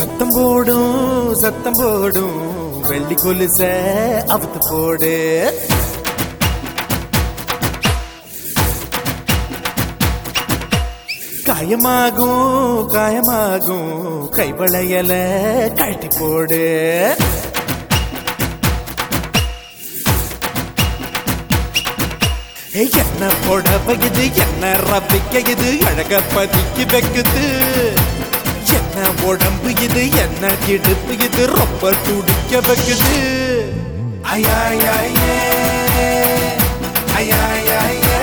சத்தம் போடும் சத்தம் போடும் வெள்ளி கொலுச அவுத்து போடு காயமாகும் காயமாகும் கைவளையல கழட்டி போடு ஏய், என்ன புடவை இது என்ன ரவிக்க இது அழக பதிக்கு வைக்குது என்ன உடம்பு இது என்ன இடுப்பு இது ரொம்ப துடிக்க வைக்குது ஐயாயே ஐயாயே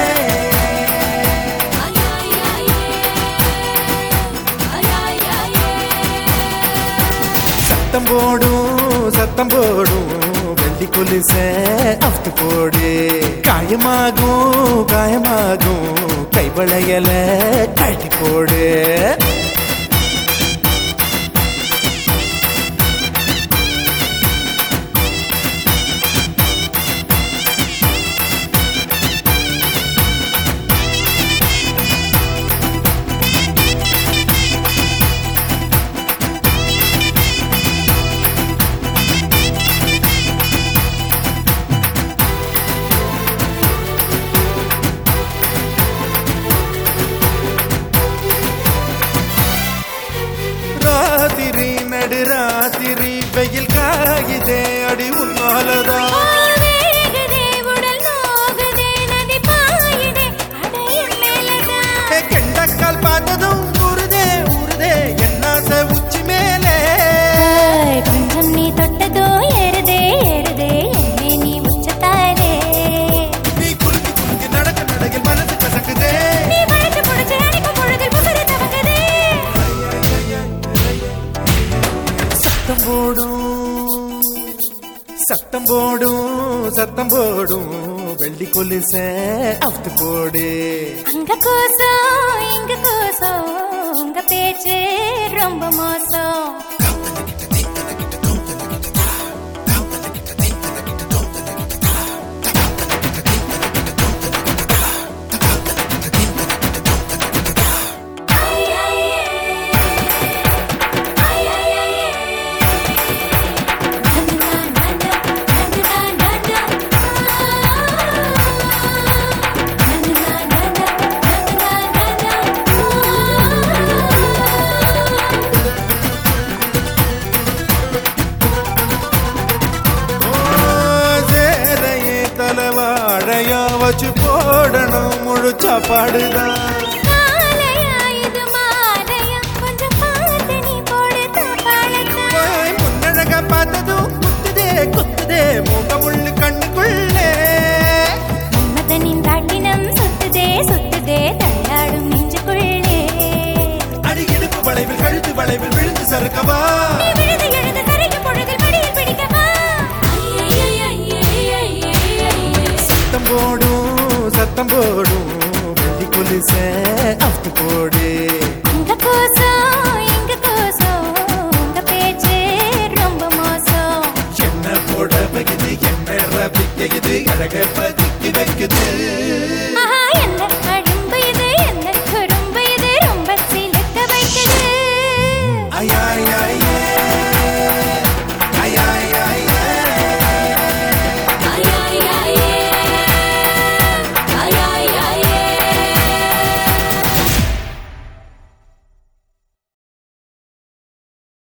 சத்தம் போடும் சத்தம் போடும் வெள்ளி கொலுச அவுத்து போடு காயமாகும் காயமாகும் கைவளையல கழட்டி போடு ராத்திரி நடுராத்திரி வெயில் காயுதே அடி உன்னாலதான் ஏ, கெண்டக்கால் பார்த்ததும் ஊறுதே ஊறுதே என்ன உச்சி மேலே கொஞ்சம் நீ தொட்டதோ ஏறுதே ஏறுதே என்னே நீ உச்சத்தாரே நீ குலுக்கி குலுக்கி நடக்க நடக்கில் மனசு கசக்குதே நீ வளைச்சு புடிச்சு அடிக்கும் பொழுதில் புகழ் தவங்குதே சத்தம் போடும் சத்தம் போடும் சத்தம் போடும் வெள்ளி கொலுச அவுத்து போடு அங்க கோசம் இங்க கோசம் உங்க பேச்சு ரொம்ப மோசம் ஓ, சேரையே தலைவாழையா வச்சு போடணும் முழு சாப்பாடுதான் மாலையா இது மாலையா கொஞ்சம் பார்த்து நீ போடு தாப்பாளத்தான் ஓய், முன்னழக பார்த்ததும் குத்துதே குத்துதே முகமுள்ளு கண்ணுக்குள்ளே மதனின் காட்டினம் சுத்துதே சுத்துதே தள்ளாடும் நெஞ்சுக்குள்ளே அடி இடுப்பு வளைவில் கழுத்து வளைவில் விழுந்து சறுக்கவா நீ விழி